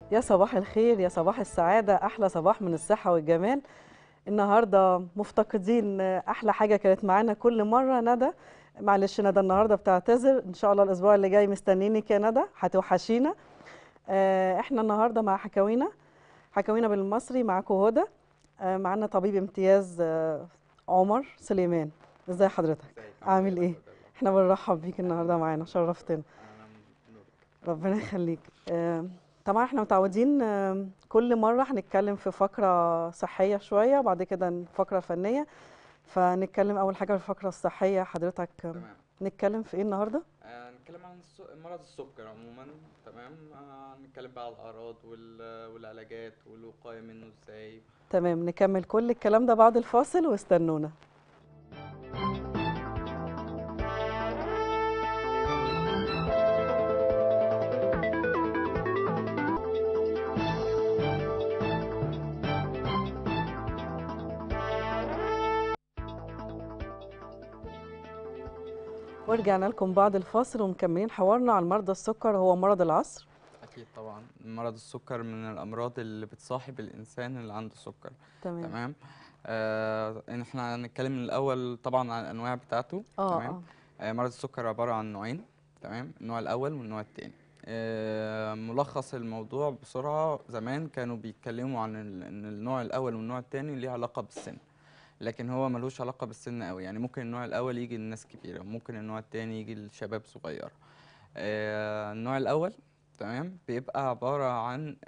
يا صباح الخير يا صباح السعادة أحلى صباح من الصحة والجمال النهاردة مفتقدين أحلى حاجة كانت معانا كل مرة ندى معلش ندى النهاردة بتعتذر إن شاء الله الأسبوع اللي جاي مستنينك يا ندى هتوحشينا آه، إحنا النهاردة مع حكاوينا حكاوينا بالمصري معاكم هدى آه، معانا طبيب امتياز آه، عمر سليمان ازي حضرتك عامل ايه احنا بنرحب بيك النهارده معانا شرفتنا ربنا يخليك آه، طبعا احنا متعودين آه، كل مرة هنتكلم في فقرة صحية شوية وبعد كده فقرة فنية فنتكلم أول حاجة في الفقرة الصحية حضرتك آه، تمام نتكلم في ايه النهاردة؟ آه نتكلم عن الس- مرض السكر عموما تمام آه نتكلم بقى على الأعراض وال- والعلاجات والوقاية منه ازاي تمام نكمل كل الكلام ده بعد الفاصل واستنونا ورجعنا لكم بعد الفاصل ومكملين حوارنا عن مرضى السكر هو مرض العصر أكيد طبعا مرض السكر من الأمراض اللي بتصاحب الإنسان اللي عنده سكر تمام تمام آه إن احنا هنتكلم من الأول طبعا عن الأنواع بتاعته اه تمام اه آه مرض السكر عبارة عن نوعين تمام النوع الأول والنوع التاني آه ملخص الموضوع بسرعة زمان كانوا بيتكلموا عن ال- إن النوع الأول والنوع التاني ليه علاقة بالسن لكن هو ملوش علاقة بالسن قوي يعني ممكن النوع الأول يجي للناس كبيرة ممكن النوع التاني يجي لشباب صغيرة آه النوع الأول تمام بيبقى عبارة عن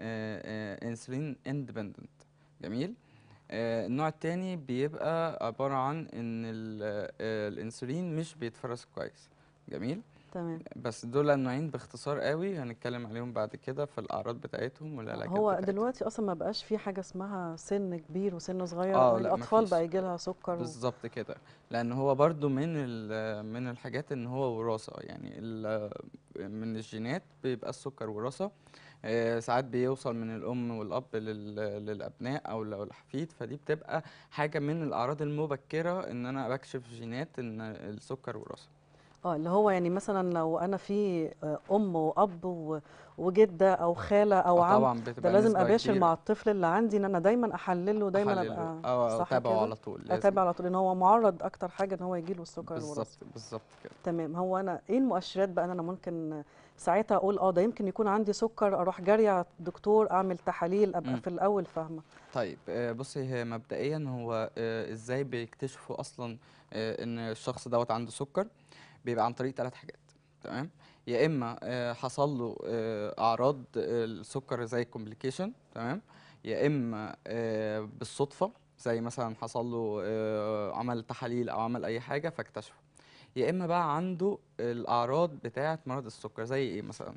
انسولين اندبندنت جميل آه النوع التاني بيبقى عبارة عن ان ال- آه، الانسولين مش بيتفرز كويس جميل تمام بس دول النوعين باختصار قوي هنتكلم عليهم بعد كده في الأعراض بتاعتهم والعلاجات هو بتاعتهم دلوقتي اصلا ما بقاش في حاجه اسمها سن كبير وسن صغير اه لا الاطفال مفيش بقى يجي لها سكر و... بالظبط كده لان هو برضو من ال- من الحاجات ان هو وراثه يعني ال- من الجينات بيبقى السكر وراثه آه، ساعات بيوصل من الام والاب لل- للابناء او لو الحفيد فدي بتبقى حاجه من الاعراض المبكره ان انا بكشف جينات ان السكر وراثه اه اللي هو يعني مثلا لو انا في آه، ام واب و... وجده او خاله او آه، عم طبعا ده بتبقى لازم نسبه اباشر كبيره مع الطفل اللي عندي ان انا دايما احلله دايما احلله ابقى اه صح اتابعه كده على طول لازم اتابع على طول ان هو معرض اكتر حاجه ان هو يجي له السكر الوراثي بالظبط بالظبط كده تمام هو انا ايه المؤشرات بقى ان انا ممكن ساعتها اقول اه ده يمكن يكون عندي سكر اروح جاريه على الدكتور اعمل تحاليل ابقى مم. في الاول فاهمه طيب آه، بصي هي مبدئيا هو آه، ازاي بيكتشفوا اصلا آه، ان الشخص دوت عنده سكر بيبقى عن طريق ثلاث حاجات تمام يا اما آه، حصل له آه، اعراض آه، السكر زي كومبليكيشن تمام يا اما آه، بالصدفه زي مثلا حصل له آه، عمل تحاليل او عمل اي حاجه فاكتشفه يا اما بقى عنده الاعراض بتاعه مرض السكر زي ايه مثلا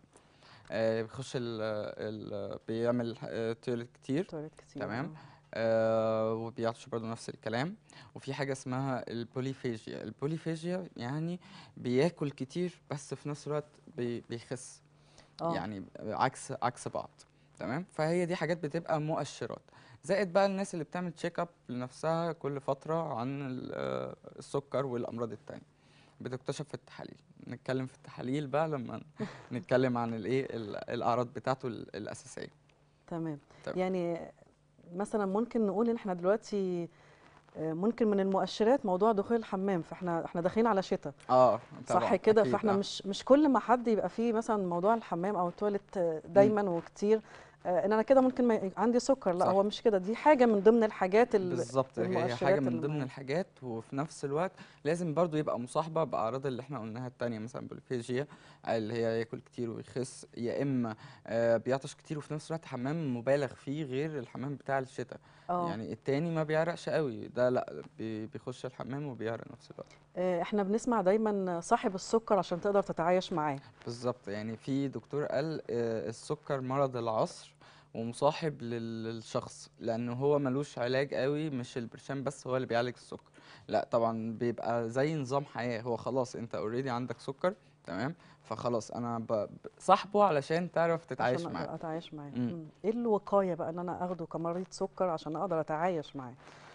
آه، بيخش ال ال بيعمل آه، تويلت كتير تواليت كتير تمام آه. آه وبيعطش برضه نفس الكلام وفي حاجة اسمها البوليفيجيا البوليفيجيا يعني بياكل كتير بس في نفس الوقت بي بيخس اه يعني عكس عكس بعض تمام فهي دي حاجات بتبقى مؤشرات زائد بقى الناس اللي بتعمل تشيك اب لنفسها كل فترة عن ال- آه، السكر والأمراض التانية بتكتشف في التحاليل نتكلم في التحاليل بقى لما نتكلم عن الايه ال- الأعراض بتاعته ال- الأساسية تمام تمام. يعني مثلا ممكن نقول ان احنا دلوقتي آه، ممكن من المؤشرات موضوع دخول الحمام فاحنا احنا داخلين على شتاء اه صح طبعا كده أكيد فاحنا آه. مش مش كل ما حد يبقى فيه مثلا موضوع الحمام او التواليت آه، دايما وكتير آه، ان انا كده ممكن ما ي- عندي سكر لا صح. هو مش كده دي حاجه من ضمن الحاجات ال- بالظبط هي المؤشرات حاجة من اللي ضمن معانا. الحاجات وفي نفس الوقت لازم برضو يبقى مصاحبة بأعراض اللي احنا قلناها التانية مثلا بوليفيجيا اللي هي ياكل كتير ويخس يا إما آه، بيعطش كتير وفي نفس الوقت حمام مبالغ فيه غير الحمام بتاع الشتاء اه يعني التاني ما بيعرقش قوي ده لا بي- بيخش الحمام وبيعرق نفس الوقت آه، احنا بنسمع دايما صاحب السكر عشان تقدر تتعايش معاه بالظبط يعني في دكتور قال آه، السكر مرض العصر ومصاحب لل- للشخص لانه هو ملوش علاج قوي مش البرشام بس هو اللي بيعالج السكر لا طبعا بيبقى زي نظام حياة هو خلاص انت اوريدي عندك سكر تمام فخلاص انا ب- ب- صاحبه علشان تعرف تتعايش عشان معاه أقدر اتعايش معاه مم. مم. ايه الوقايه بقى ان انا اخده كمريض سكر عشان اقدر اتعايش معاه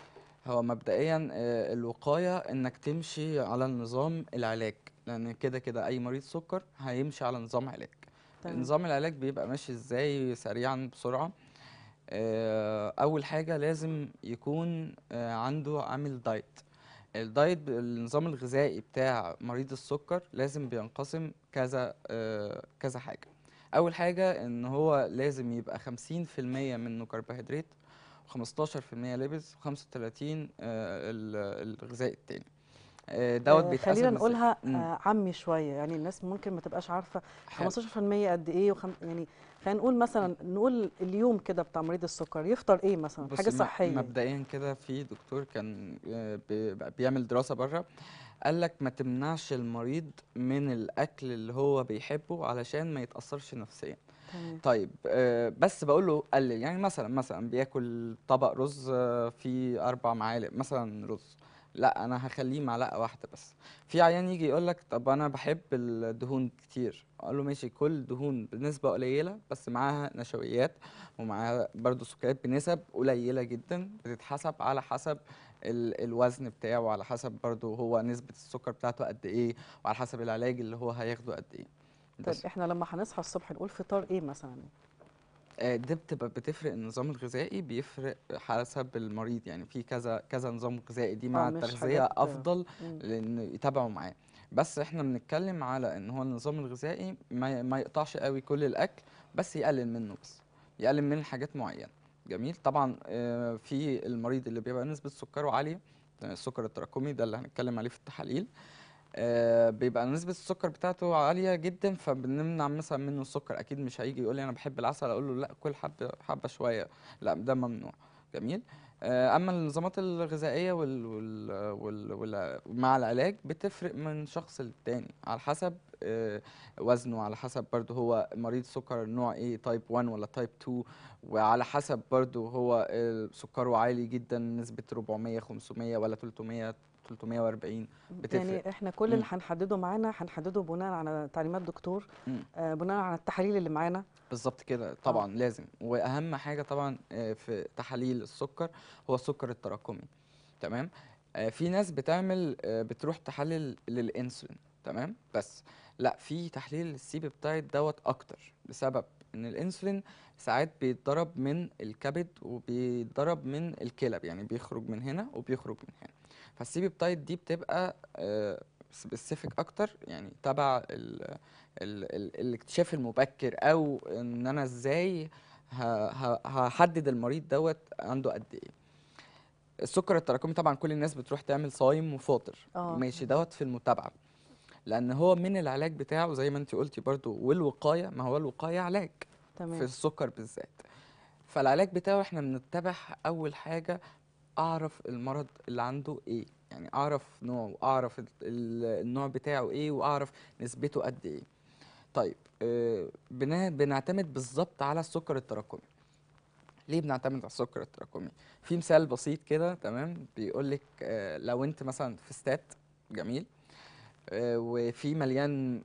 هو مبدئيا آه، الوقاية انك تمشي على النظام العلاج لان كده كده اي مريض سكر هيمشي على نظام علاج تمام. نظام العلاج بيبقى ماشي ازاي سريعا بسرعة آه، اول حاجة لازم يكون آه، عنده عامل دايت الدايت ب- النظام الغذائي بتاع مريض السكر لازم بينقسم كذا آه، كذا حاجة اول حاجة ان هو لازم يبقى 50% منه كربوهيدرات و15% ليبيز و35 الغذاء التاني آه، دوت آه، بيتقسم خلينا إزاي؟ نقولها مم. آه، عامي شويه يعني الناس ممكن ما تبقاش عارفه حلو. 15% قد ايه وخم... يعني خلينا نقول مثلا نقول اليوم كده بتاع مريض السكر يفطر ايه مثلا بصي حاجه م- صحيه مبدئيا كده في دكتور كان آه، بي- بيعمل دراسة بره قال لك ما تمنعش المريض من الأكل اللي هو بيحبه علشان ما يتأثرش نفسيا تمام طيب آه، بس بقول له قلل يعني مثلا مثلا بياكل طبق رز آه، فيه أربع معالق مثلا رز لا انا هخليه معلقه واحده بس في عيان يجي يقول لك طب انا بحب الدهون كتير اقول له ماشي كل دهون بنسبه قليله بس معاها نشويات ومعاها برضو سكريات بنسب قليله جدا بتتحسب على حسب ال- الوزن بتاعه وعلى حسب برضو هو نسبه السكر بتاعته قد ايه وعلى حسب العلاج اللي هو هياخده قد ايه طيب بس احنا لما هنصحى الصبح نقول فطار ايه مثلا آه، ده بتبقى بتفرق النظام الغذائي بيفرق حسب المريض يعني في كذا كذا نظام غذائي دي مع اه مش التغذية حاجات أفضل مم. لأن يتابعوا معاه بس احنا بنتكلم على ان هو النظام الغذائي ما, ما يقطعش قوي كل الأكل بس يقلل منه بس يقلل من حاجات معينة جميل طبعا آه، في المريض اللي بيبقى نسبة سكره عالية آه، السكر التراكمي ده اللي هنتكلم عليه في التحاليل آه، بيبقى نسبة السكر بتاعته عالية جدا فبنمنع مثلا منه السكر أكيد مش هيجي يقول لي أنا بحب العسل أقول له لا كل حبة حبة شوية لا ده ممنوع جميل آه، أما النظامات الغذائية وال وال وال وال مع العلاج بتفرق من شخص للتاني على حسب آه، وزنه على حسب برضه هو مريض سكر نوع ايه تايب 1 ولا تايب 2 وعلى حسب برضه هو آه، سكره عالي جدا نسبة 400 500 ولا 300 340 بتفرق يعني احنا كل اللي مم. هنحدده معانا هنحدده بناء على تعليمات دكتور مم. آه بناء على التحاليل اللي معانا بالظبط كده طبعا لازم واهم حاجه طبعا آه، في تحاليل السكر هو السكر التراكمي تمام آه، في ناس بتعمل آه، بتروح تحلل للانسولين تمام بس لا في تحليل السي بيبتايد دوت اكتر بسبب ان الانسولين ساعات بيتضرب من الكبد وبيتضرب من الكلى يعني بيخرج من هنا وبيخرج من هنا فالسي بيبتايد دي بتبقى سبيسيفيك اكتر يعني تبع ال ال ال الاكتشاف المبكر او ان انا ازاي ه- ه- هحدد المريض دوت عنده قد ايه السكر التراكمي طبعا كل الناس بتروح تعمل صايم وفاطر اه ماشي دوت في المتابعه لان هو من العلاج بتاعه زي ما انت قلتي برضو والوقايه ما هو الوقايه علاج في تمام السكر بالذات فالعلاج بتاعه احنا بنتبع اول حاجه اعرف المرض اللي عنده ايه يعني اعرف نوعه اعرف ال- ال- النوع بتاعه ايه واعرف نسبته قد ايه طيب آه، بنا- بنعتمد بالظبط على السكر التراكمي ليه بنعتمد على السكر التراكمي في مثال بسيط كده تمام بيقول لك لو انت مثلا في استاد جميل آه، وفي مليان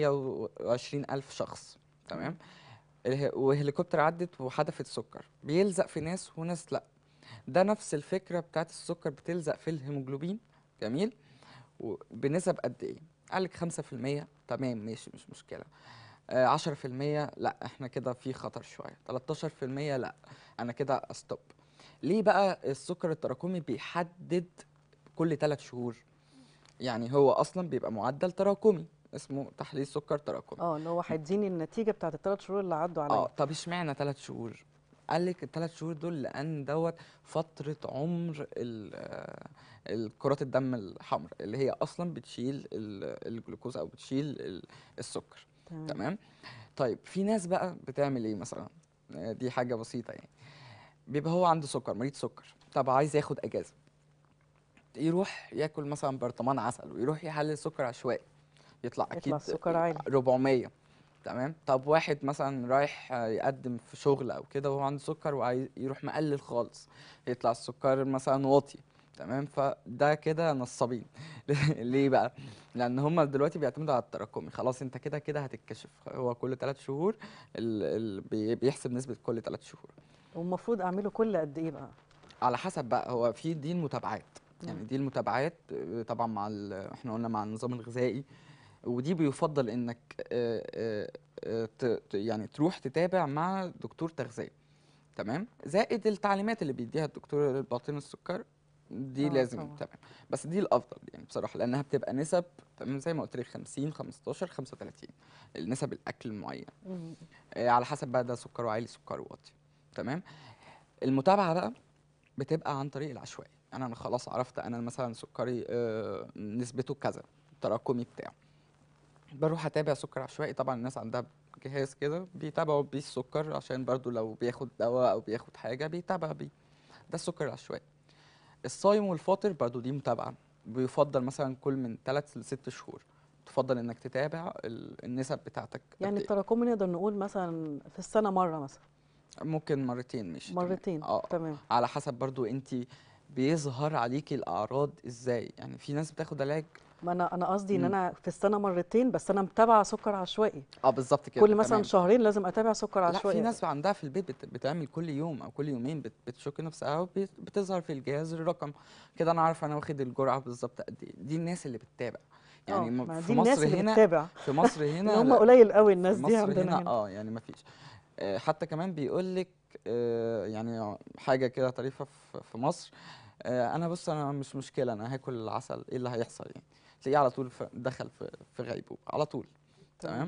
120 ألف شخص تمام اله- وهليكوبتر عدت وحدفت سكر بيلزق في ناس وناس لا ده نفس الفكرة بتاعت السكر بتلزق في الهيموجلوبين جميل وبنسب قد ايه قالك خمسة في المية تمام ماشي مش مشكلة آه، عشرة في المية لا احنا كده في خطر شوية تلاتاشر في المية لا انا كده استوب ليه بقى السكر التراكمي بيحدد كل ثلاث شهور يعني هو اصلا بيبقى معدل تراكمي اسمه تحليل سكر تراكمي اه اللي هو هيديني النتيجه بتاعت الثلاث شهور اللي عدوا اه عليا طب اشمعنى ثلاث شهور قال لك الثلاث شهور دول لان دوت فتره عمر ال- آه، الكرات الدم الحمراء اللي هي اصلا بتشيل ال- الجلوكوز او بتشيل ال- السكر تمام تمام طيب في ناس بقى بتعمل ايه مثلا آه، دي حاجه بسيطه يعني بيبقى هو عنده سكر مريض سكر طب عايز ياخد اجازه يروح ياكل مثلا برطمان عسل ويروح يحلل سكر عشوائي يطلع يطلع اكيد السكر عالي 400 تمام طب واحد مثلا رايح آه، يقدم في شغل او كده وهو عنده سكر وعايز يروح مقلل خالص يطلع السكر مثلا واطي تمام فده كده نصابين ليه بقى لان هم دلوقتي بيعتمدوا على التراكمي خلاص انت كده كده هتتكشف هو كل ثلاث شهور ال ال بي- بيحسب نسبة كل ثلاث شهور والمفروض اعمله كل قد ايه بقى على حسب بقى هو في دي المتابعات يعني مم. دي المتابعات آه، طبعا مع ال- احنا قلنا مع النظام الغذائي ودي بيفضل انك آه، آه، آه، ت- ت- يعني تروح تتابع مع دكتور تغذيه تمام زائد التعليمات اللي بيديها الدكتور الباطن السكر دي آه، لازم طبعا. تمام بس دي الافضل يعني بصراحه لانها بتبقى نسب تمام زي ما قلت لك 50 15 35 النسب الاكل المعين مم. آه، على حسب بقى ده سكره عالي سكره واطي تمام المتابعه بقى بتبقى عن طريق العشوائي يعني انا خلاص عرفت انا مثلا سكري آه، نسبته كذا التراكمي بتاعه بروح اتابع سكر عشوائي طبعا الناس عندها جهاز كده بيتابعوا بيه السكر عشان برضو لو بياخد دواء او بياخد حاجه بيتابع بيه ده السكر العشوائي الصايم والفاطر برضو دي متابعه بيفضل مثلا كل من 3 ل 6 شهور تفضل انك تتابع ال- النسب بتاعتك قد يعني إيه. التراكمي نقدر نقول مثلا في السنه مره مثلا ممكن مرتين مش تمام. مرتين اه تمام على حسب برضو انت بيظهر عليكي الاعراض ازاي يعني في ناس بتاخد علاج ما انا انا قصدي ان مم. انا في السنه مرتين بس انا متابعه سكر عشوائي اه بالظبط كده كل مثلا تمام. شهرين لازم اتابع سكر لا عشوائي في ناس عندها في البيت بت- بتعمل كل يوم او كل يومين بت- بتشك نفسها وبتظهر في الجهاز الرقم كده انا عارف انا واخد الجرعه بالظبط قد ايه دي الناس اللي بتتابع يعني آه، م- ما في دي الناس مصر اللي هنا بتتابع في مصر ان هنا هم لا، قليل قوي الناس في دي مصر عندنا هنا هنا اه يعني ما فيش آه، حتى كمان بيقول لك يعني حاجه كده طريفه في في مصر آه، انا بص انا مش مشكله انا هاكل العسل ايه اللي هيحصل يعني تلاقيه على طول في- دخل في في غيبوبه على طول تمام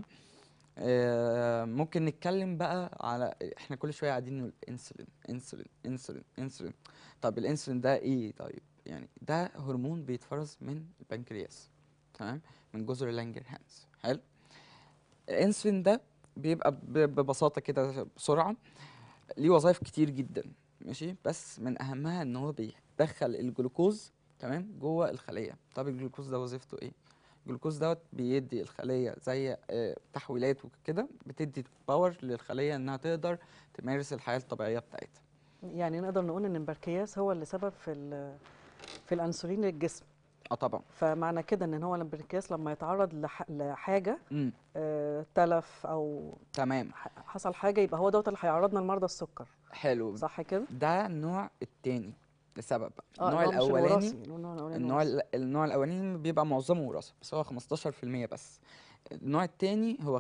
آه، ممكن نتكلم بقى على احنا كل شويه قاعدين نقول انسولين انسولين انسولين انسولين طب الانسولين ده ايه طيب يعني ده هرمون بيتفرز من البنكرياس تمام من جزر لانجرهانز حلو الانسولين ده بيبقى ب- ببساطه كده بسرعه ليه وظائف كتير جدا ماشي بس من اهمها ان هو بيدخل الجلوكوز تمام جوه الخليه طب الجلوكوز ده وظيفته ايه الجلوكوز دوت بيدي الخليه زي آه، تحويلات وكده بتدي باور للخليه انها تقدر تمارس الحياه الطبيعيه بتاعتها يعني نقدر نقول ان البركياس هو اللي سبب في ال- في الانسولين للجسم اه طبعا فمعنى كده ان هو البركياس لما يتعرض لح- لحاجه امم آه، تلف او تمام ح- حصل حاجه يبقى هو دوت اللي هيعرضنا لمرضى السكر حلو صح كده ده النوع التاني لسبب بقى اه النوع اللي هو مش الاولاني الوراثي النوع الاولاني النوع الوراثي. ال- النوع الاولاني بيبقى معظمه وراثه بس هو 15% بس النوع التاني هو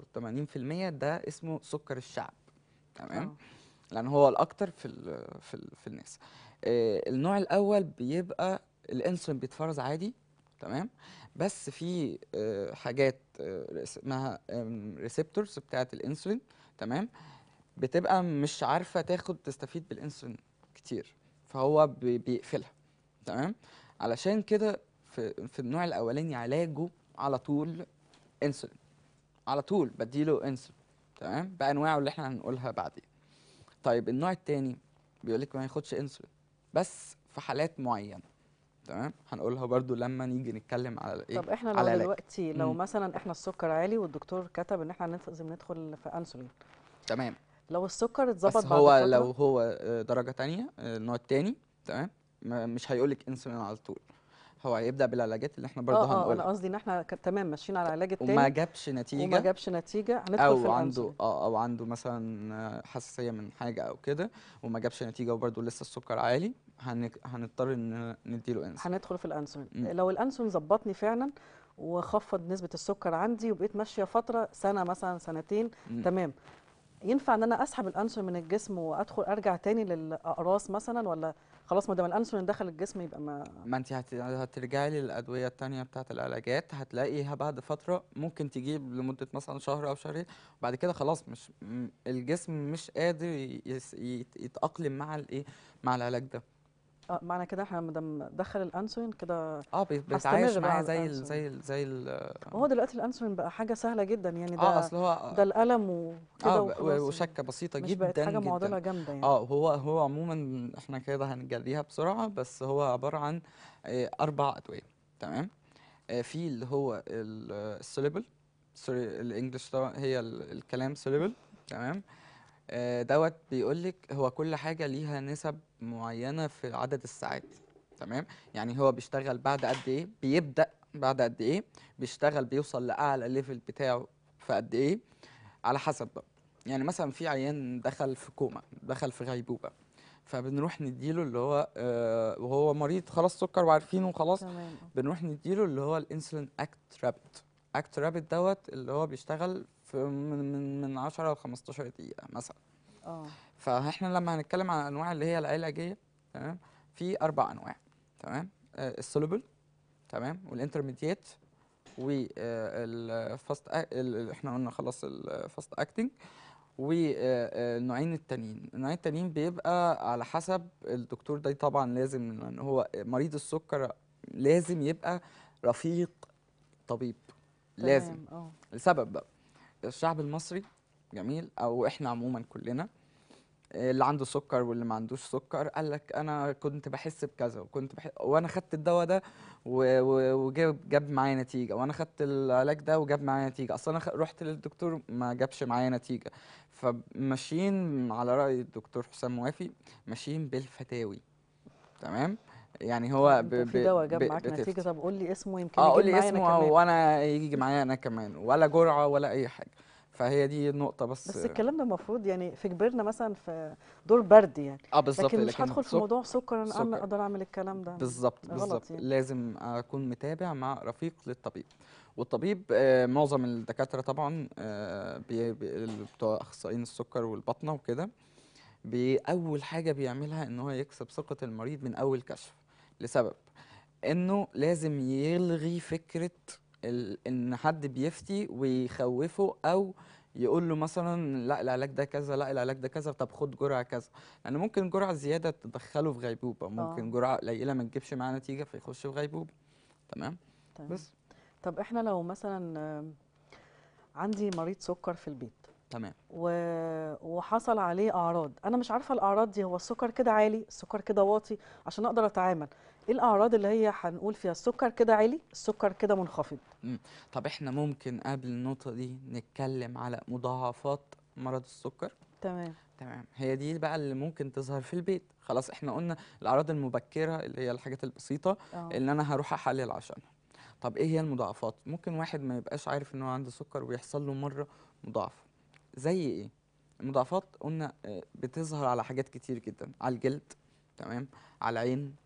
85% ده اسمه سكر الشعب تمام آه. لان هو الاكتر في ال في ال في الناس آه، النوع الاول بيبقى الانسولين بيتفرز عادي تمام بس في آه، حاجات آه، اسمها ريسبتورز بتاعه الانسولين تمام بتبقى مش عارفه تاخد تستفيد بالانسولين كتير فهو بي- بيقفلها تمام علشان كده في في النوع الاولاني علاجه على طول انسولين على طول بديله انسولين تمام بانواعه اللي احنا هنقولها بعدين طيب النوع التاني بيقول لك ما ياخدش انسولين بس في حالات معينه تمام هنقولها برضو لما نيجي نتكلم على ايه طب احنا على لو علاج. دلوقتي لو مم. مثلا احنا السكر عالي والدكتور كتب ان احنا لازم ندخل في انسولين تمام لو السكر اتظبط بس بعد هو فترة لو هو آه، درجه تانية آه، النوع التاني تمام ما- مش هيقول لك انسولين على طول هو هيبدا بالعلاجات اللي احنا برضو اه اه انا هنقولها قصدي ان احنا ك- تمام ماشيين على العلاج وما التاني جابش نتيجه وما جابش نتيجة هندخل في او عنده الانسولين اه او عنده مثلا آه، حساسيه من حاجه او كده وما جابش نتيجه وبرده لسه السكر عالي هن... هنضطر ان نديله انسولين هندخل في الانسولين مم. لو الانسولين ظبطني فعلا وخفض نسبة السكر عندي وبقيت ماشية فترة سنة مثلا سنتين مم. تمام ينفع ان انا اسحب الانسولين من الجسم وادخل ارجع تاني للاقراص مثلا ولا خلاص ما دام الانسولين دخل الجسم يبقى ما ما انت هت... هترجعي للادويه التانية بتاعه العلاجات هتلاقيها بعد فتره ممكن تجيب لمده مثلا شهر او شهرين وبعد كده خلاص مش م- الجسم مش قادر يس... يت... يتاقلم مع الايه مع العلاج ده اه معنى كده احنا ما دام دخل الانسولين كده اه بي- هستمر بيتعايش بقى معاه على زي ال... الأنسولين. زي ال... زي ال... وهو دلوقتي الانسولين بقى حاجة سهلة جدا يعني اه ده اصل هو ده الالم وكده اه ب- وخلاص وشكه بسيطه مش جدا بقت حاجة جدا معضلة جامدة يعني اه هو هو عموما احنا كده هنجريها بسرعة بس هو عبارة عن آه، أربع أدوية تمام آه، في اللي هو السوليبل سوري الانجليش طبعا هي ال- الكلام سوليبل تمام آه، دوت بيقول لك هو كل حاجة ليها نسب معينة في عدد الساعات تمام يعني هو بيشتغل بعد قد ايه بيبدأ بعد قد ايه بيشتغل بيوصل لأعلى ليفل بتاعه في قد ايه على حسب بقى يعني مثلا في عيان دخل في كوما دخل في غيبوبة فبنروح نديله اللي هو آه وهو مريض خلاص سكر وعارفينه خلاص تمام بنروح نديله اللي هو الانسولين اكت رابت اكت رابت دوت اللي هو بيشتغل في من من من 10 ل 15 دقيقه مثلا اه فاحنا لما هنتكلم عن الانواع اللي هي العلاجيه تمام في اربع انواع تمام آه السولوبل تمام والانترميديت والفاست احنا قلنا خلاص الفاست اكتنج والنوعين التانيين النوعين التانيين بيبقى على حسب الدكتور ده طبعا لازم لان هو مريض السكر لازم يبقى رفيق طبيب لازم تمام اه لسبب بقى الشعب المصري جميل او احنا عموما كلنا اللي عنده سكر واللي ما عندوش سكر قال لك انا كنت بحس بكذا وكنت بحس وانا خدت الدواء ده و- و- وجاب جاب معايا نتيجه وانا خدت العلاج ده وجاب معايا نتيجه اصلا انا خ- رحت للدكتور ما جابش معايا نتيجه فماشيين على راي الدكتور حسام موافي ماشيين بالفتاوي تمام يعني هو انت ب- في ب- دواء جاب ب- معاك بتفتي. نتيجه طب قول لي اسمه يمكن اه يجيب قول لي معايا انا اسمه كمان وانا يجي معايا انا كمان ولا جرعه ولا اي حاجه فهي دي النقطه بس بس الكلام ده المفروض يعني في كبرنا مثلا في دور برد يعني اه بالظبط لكن مش هدخل في سك- موضوع سكر انا أعمل- سكر. اقدر اعمل الكلام ده بالظبط غلط بالظبط يعني. لازم اكون متابع مع رفيق للطبيب والطبيب آه، معظم الدكاتره طبعا آه، بي- بي- ال- بتوع اخصائيين السكر والبطنه وكده بي- اول حاجه بيعملها ان هو يكسب ثقه المريض من اول كشف لسبب انه لازم يلغي فكره ال- ان حد بيفتي ويخوفه او يقول له مثلا لا العلاج ده كذا لا العلاج ده كذا طب خد جرعه كذا لان ممكن جرعه زياده تدخله في غيبوبه ممكن آه. جرعه قليله ما تجيبش معاه نتيجه فيخش في غيبوبه تمام تمام. بس طب احنا لو مثلا آم، عندي مريض سكر في البيت تمام و... وحصل عليه اعراض انا مش عارفه الاعراض دي هو السكر كده عالي السكر كده واطي عشان اقدر اتعامل ايه الاعراض اللي هي هنقول فيها السكر كده عالي السكر كده منخفض طب احنا ممكن قبل النقطه دي نتكلم على مضاعفات مرض السكر تمام تمام هي دي بقى اللي ممكن تظهر في البيت خلاص احنا قلنا الاعراض المبكره اللي هي الحاجات البسيطه اه اللي انا هروح احلل عشانها طب ايه هي المضاعفات ممكن واحد ما يبقاش عارف ان هو عنده سكر ويحصل له مره مضاعفه زي ايه المضاعفات قلنا آه، بتظهر على حاجات كتير جدا على الجلد تمام على العين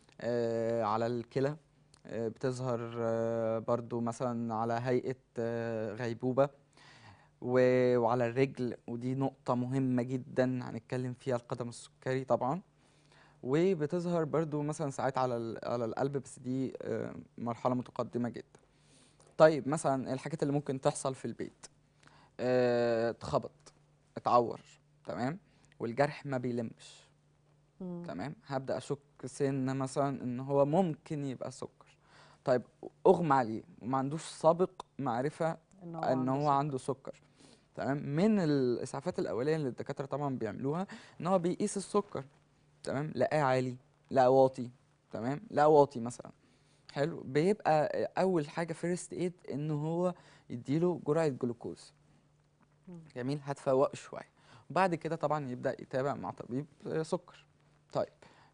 آه، على الكلى آه، بتظهر آه، برضو مثلا على هيئة آه، غيبوبة و- وعلى الرجل ودي نقطة مهمة جدا هنتكلم فيها القدم السكري طبعا وبتظهر برضو مثلا ساعات على ال- على القلب بس دي آه، مرحلة متقدمة جدا طيب مثلا الحاجات اللي ممكن تحصل في البيت آه، اتخبط اتعور تمام والجرح ما بيلمش مم. تمام هبدأ أشك سن مثلا إن هو ممكن يبقى سكر طيب أغمى عليه وما عندوش سابق معرفة ان هو إن عنده هو سكر. عنده سكر تمام من الإسعافات الأولية اللي الدكاترة طبعا بيعملوها إن هو بيقيس السكر تمام لقاه عالي لقى واطي تمام لقى واطي مثلا حلو بيبقى أول حاجة فيرست إيد إن هو يديله جرعة جلوكوز مم. جميل هتفوقه شوية وبعد كده طبعا يبدأ يتابع مع طبيب آه، سكر طيب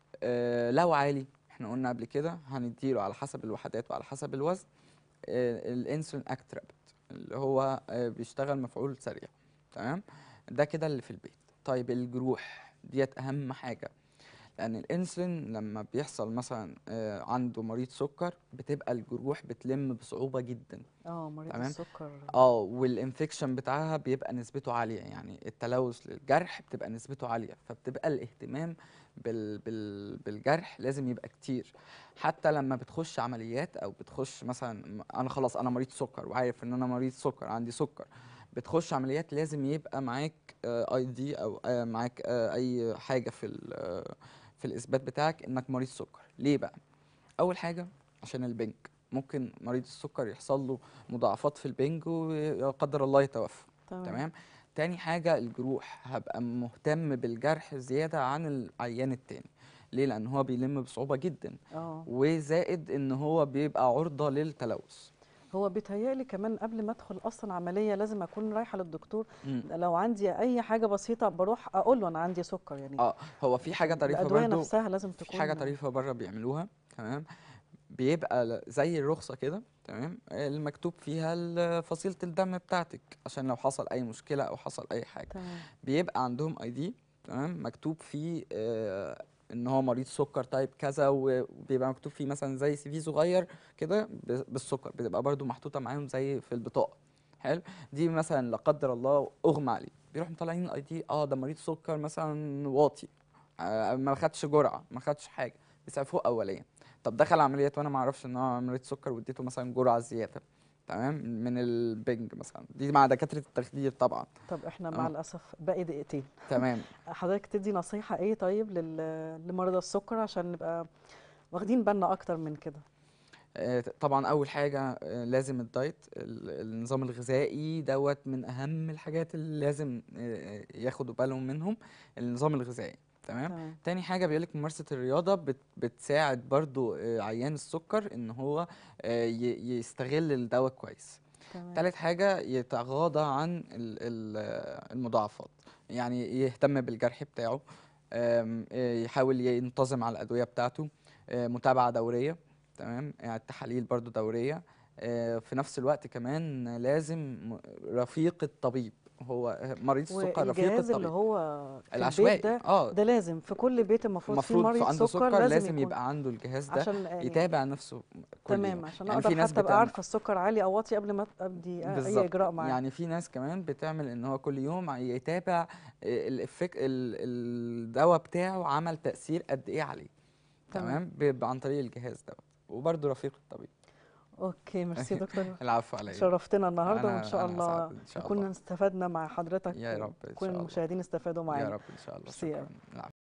آه لو عالي احنا قلنا قبل كده هنديله على حسب الوحدات وعلى حسب الوزن آه الانسولين اكت رابid اللي هو آه بيشتغل مفعول سريع تمام ده كده اللي في البيت طيب الجروح ديت اهم حاجة لان الانسولين لما بيحصل مثلا آه عنده مريض سكر بتبقى الجروح بتلم بصعوبة جدا اه مريض تمام. السكر اه والانفكشن بتاعها بيبقى نسبته عالية يعني التلوث للجرح بتبقى نسبته عالية فبتبقى الاهتمام بال بال بالجرح لازم يبقى كتير حتى لما بتخش عمليات او بتخش مثلا م- انا خلاص انا مريض سكر وعارف ان انا مريض سكر عندي سكر بتخش عمليات لازم يبقى معاك اي دي او آه، معاك آه، اي حاجة في ال- آه، في الاثبات بتاعك انك مريض سكر ليه بقى اول حاجة عشان البنج ممكن مريض السكر يحصل له مضاعفات في البنج ولا قدر الله يتوفى تمام تمام تاني حاجة الجروح هبقى مهتم بالجرح زيادة عن العيان التاني ليه لأن هو بيلم بصعوبة جدا اه وزائد إن هو بيبقى عرضة للتلوث هو بيتهيألي كمان قبل ما ادخل اصلا عمليه لازم اكون رايحه للدكتور مم. لو عندي اي حاجه بسيطه بروح اقول له انا عندي سكر يعني اه هو في حاجة طريفة الادويه برضو نفسها لازم في تكون حاجة طريفة بره بيعملوها تمام بيبقى ل- زي الرخصة كده تمام المكتوب فيها ال- فصيلة الدم بتاعتك عشان لو حصل أي مشكلة أو حصل أي حاجة تمام بيبقى عندهم اي دي تمام مكتوب فيه آه ان هو مريض سكر تايب كذا وبيبقى مكتوب فيه مثلا زي سي في صغير كده ب- بالسكر بتبقى برضو محطوطه معاهم زي في البطاقه حلو دي مثلا لا قدر الله اغمى عليه بيروحوا مطلعين الاي دي اه ده مريض سكر مثلا واطي آه ما خدش جرعه ما خدش حاجه بيسعفوه اوليا طب دخل عمليات وانا ما اعرفش ان هو مريض سكر واديته مثلا جرعه زياده تمام من البنج مثلا دي مع دكاتره التخدير طبعا طب احنا مع آه. الاسف باقي دقيقتين تمام حضرتك تدي نصيحه ايه طيب لل- لمرضى السكر عشان نبقى واخدين بالنا اكتر من كده آه، طبعا اول حاجه آه، لازم الدايت ال- النظام الغذائي دوت من اهم الحاجات اللي لازم آه، ياخدوا بالهم منهم النظام الغذائي تمام تمام تاني حاجة بيقولك ممارسة الرياضة بت بتساعد برضو آه، عيان السكر ان هو آه، ي- يستغل الدواء كويس تمام تالت حاجة يتغاضى عن ال- ال- آه، المضاعفات يعني يهتم بالجرح بتاعه آم، آه، يحاول ينتظم على الأدوية بتاعته آه، متابعة دورية تمام يعني التحاليل برضو دورية آه، في نفس الوقت كمان لازم م- رفيق الطبيب هو مريض السكر رفيق والجهاز اللي الطبيب هو في العشوائي البيت ده اه ده لازم في كل بيت المفروض فيه المفروض في مريض عنده سكر سكر لازم, لازم يكون يبقى عنده الجهاز ده عشان يعني يتابع نفسه كل تمام يوم عشان يعني اقدر في ناس حتى ابقى بتعمل عارفه السكر عالي او واطي قبل ما ابدي اي بالظبط اجراء معاه يعني في ناس كمان بتعمل ان هو كل يوم يتابع الافكت الدواء بتاعه عمل تأثير قد ايه عليه تمام تمام ب- عن طريق الجهاز دوت وبرده رفيق الطبيب اوكي ميرسي يا دكتور العفو عليا شرفتنا النهارده وان أنا- شاء أنا الله أسعد إن شاء نكون الله. استفدنا مع حضرتك يا رب إن وكل شاء الله. المشاهدين استفادوا يا معانا رب ان شاء الله ميرسي أوي. شكرا العفو.